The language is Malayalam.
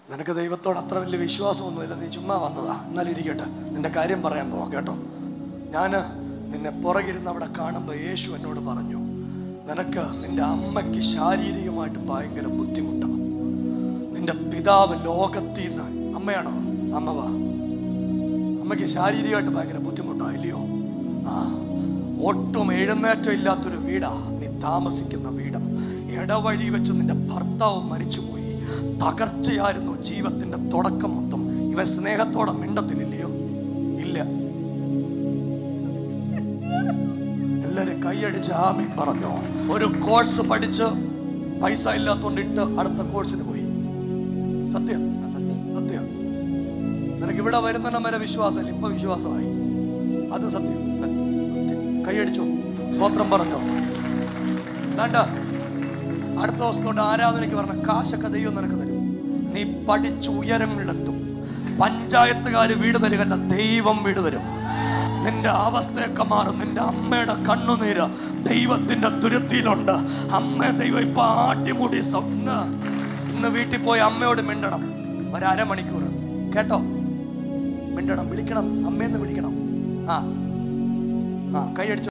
നിനക്ക് ദൈവത്തോട് അത്ര വലിയ വിശ്വാസമൊന്നുമില്ല നീ ചുമ്മാ വന്നതാ എന്നാലും ഇരിക്കട്ടെ നിന്റെ കാര്യം പറയാൻ പോവാം കേട്ടോ ഞാൻ നിന്നെ പുറകിരുന്ന് അവിടെ കാണുമ്പോൾ യേശു എന്നോട് പറഞ്ഞു നിനക്ക് നിന്റെ അമ്മയ്ക്ക് ശാരീരികമായിട്ട് ഭയങ്കര ബുദ്ധിമുട്ടാണ് നിന്റെ പിതാവ് ലോകത്തിൽ നിന്ന് അമ്മയാണോ അമ്മ വാ അമ്മയ്ക്ക് ശാരീരികമായിട്ട് ഭയങ്കര ബുദ്ധിമുട്ടാ ഇല്ലയോ ആ ഒട്ടും എഴുന്നേറ്റം ഇല്ലാത്തൊരു വീടാ നീ താമസിക്കുന്ന വീട് ഇടവഴി വെച്ച് നിന്റെ ഭർത്താവ് മരിച്ചുപോയി തകർച്ചയായിരുന്നു ജീവിതത്തിന്റെ തുടക്കം മൊത്തം ഇവൻ സ്നേഹത്തോടെ മിണ്ടത്തിലില്ലയോ ഇല്ല എല്ലാരും കൈയടിച്ച് ആമീൻ പറഞ്ഞു ഒരു കോഴ്സ് പഠിച്ച് പൈസ ഇല്ലാത്തോണ്ടിട്ട് അടുത്ത കോഴ്സിന് പോയി സത്യം സത്യം നിനക്ക് ഇവിടെ വരുന്നിടം വരെ വിശ്വാസമില്ല ഇപ്പൊ വിശ്വാസമായി അത് സത്യം സത്യം. കൈയടിച്ചോ സ്വോത്രം പറഞ്ഞോ വേണ്ട അടുത്ത ദിവസം തൊട്ട് ആരാധനയ്ക്ക് പറഞ്ഞ കാശൊക്കെ ദൈവം നിനക്ക് തരും നീ പഠിച്ച് ഉയരങ്ങളിലെത്തും പഞ്ചായത്തുകാർ വീട് തരികല്ല ദൈവം വീട് തരും നിന്റെ അവസ്ഥയൊക്കെ മാറും നിന്റെ അമ്മയുടെ കണ്ണുനീര് ദൈവത്തിന്റെ തുരുത്തിയിലുണ്ട് അമ്മ ദൈവം ഇപ്പൊ ആട്ടിമുടി സ്വപ്ന ഇന്ന് വീട്ടിൽ പോയി അമ്മയോട് മിണ്ടണം ഒരു അരമണിക്കൂർ കേട്ടോ മിണ്ടണം വിളിക്കണം അമ്മയെന്ന് വിളിക്കണം ആ ആ കൈയടിച്ചു